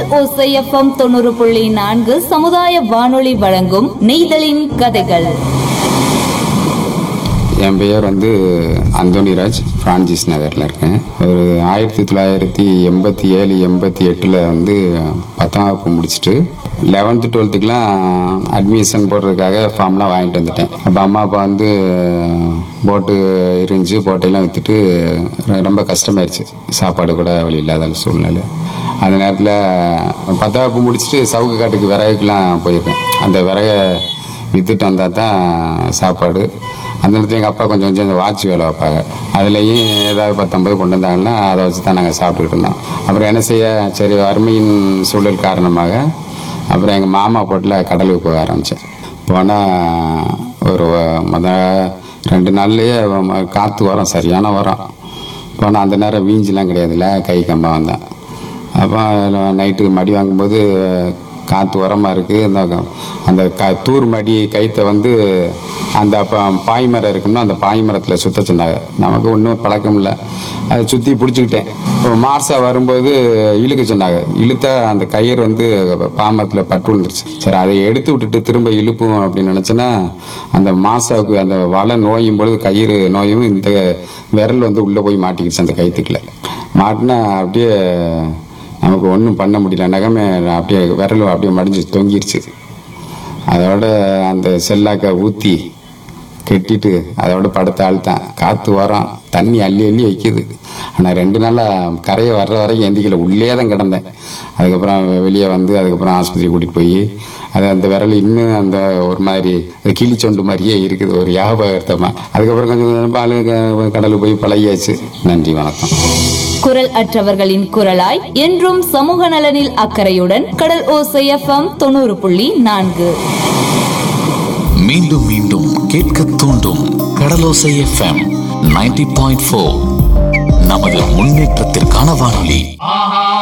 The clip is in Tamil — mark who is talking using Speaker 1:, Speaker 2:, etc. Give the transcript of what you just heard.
Speaker 1: ஓசை எஃப்எம் தொண்ணூறு புள்ளி நான்கு சமுதாய வானொலி வழங்கும் நெய்தலின் கதைகள்
Speaker 2: என் பெயர் வந்து அந்தோணிராஜ் பிரான்சிஸ் நகரில் இருக்கேன் ஒரு ஆயிரத்தி தொள்ளாயிரத்தி எண்பத்தி ஏழு எண்பத்தி எட்டில் வந்து பத்தாம் வகுப்பு முடிச்சுட்டு லெவன்த்து டுவெல்த்துக்கெலாம் அட்மிஷன் போடுறதுக்காக ஃபார்ம்லாம் வாங்கிட்டு வந்துட்டேன் அப்போ அம்மா அப்பா வந்து போட்டு இருந்துச்சு போட்டையெல்லாம் விற்றுட்டு ரொம்ப கஷ்டமாயிருச்சு சாப்பாடு கூட வழி இல்லாத சூழ்நிலை அந்த நேரத்தில் பத்தாம் வகுப்பு முடிச்சுட்டு சவுக்கு காட்டுக்கு விறகுக்கெலாம் போயிருக்கேன் அந்த விறகை விற்றுட்டு வந்தால் தான் சாப்பாடு அந்த நேரத்தில் எங்கள் அப்பா கொஞ்சம் கொஞ்சம் இந்த வாட்ச் வேலை வைப்பாங்க அதுலேயும் ஏதாவது பத்தொம்பது கொண்டு வந்தாங்கன்னா அதை வச்சு தான் நாங்கள் சாப்பிட்டுட்டு இருந்தோம் அப்புறம் என்ன செய்ய சரி வறுமையின் சூழல் காரணமாக அப்புறம் எங்கள் மாமா போட்டில் கடலுக்கு போக ஆரம்பித்தேன் போனால் ஒரு மொத ரெண்டு நாள்லேயே காற்று வரும் சரியான வரும் போனால் அந்த நேரம் வீஞ்சிலாம் கிடையாதுல்ல கை கம்பம் வந்தேன் அப்போ நைட்டு மடி வாங்கும்போது காற்று உரமாக இருக்குது இந்த அந்த க தூர் மடி கைத்தை வந்து அந்த அப்போ பாய்மரம் இருக்குன்னா அந்த பாய்மரத்தில் சுத்த சொன்னாங்க நமக்கு ஒன்றும் பழக்கம் இல்லை அதை சுற்றி பிடிச்சிக்கிட்டேன் இப்போ மார்சா வரும்போது இழுக்க சொன்னாங்க இழுத்தா அந்த கயிறு வந்து பாமரத்தில் பட்டு விழுந்துருச்சு சரி அதை எடுத்து விட்டுட்டு திரும்ப இழுப்போம் அப்படின்னு நினச்சேன்னா அந்த மாசாவுக்கு அந்த வலை நோயும் பொழுது கயிறு நோயும் இந்த விரல் வந்து உள்ளே போய் மாட்டிக்கிடுச்சு அந்த கயிற்றுக்குள்ள மாட்டினா அப்படியே நமக்கு ஒன்றும் பண்ண முடியல நகமே அப்படியே விரல் அப்படியே மடிஞ்சு தொங்கிருச்சு அதோட அந்த செல்லாக்க ஊற்றி கெட்டிட்டு அதோட படுத்த ஆழ்த்தான் காற்று வரோம் தண்ணி அள்ளி அள்ளி வைக்குது ஆனால் ரெண்டு நாளாக கரையை வர்ற வரைக்கும் எந்திக்கல உள்ளே தான் கிடந்தேன் அதுக்கப்புறம் வெளியே வந்து அதுக்கப்புறம் ஆஸ்பத்திரி கூட்டிகிட்டு போய் அது அந்த விரல் இன்னும் அந்த ஒரு மாதிரி அது கிளிச்சொண்டு மாதிரியே இருக்குது ஒரு ஞாபகத்தமாக அதுக்கப்புறம் கொஞ்சம் கொஞ்சம் பால் க- கடலுக்கு போய் பழகியாச்சு நன்றி வணக்கம்
Speaker 1: குரல் அற்றவர்களின் குரலாய் என்றும் சமூக நலனில் அக்கறையுடன் கடல் ஓசை எஃப்எம் தொண்ணூறு புள்ளி நான்கு
Speaker 3: மீண்டும் மீண்டும் கேட்க தூண்டும் கடலோசை எஃப்எம் 90.4 பாயிண்ட் நமது முன்னேற்றத்திற்கான வானொலி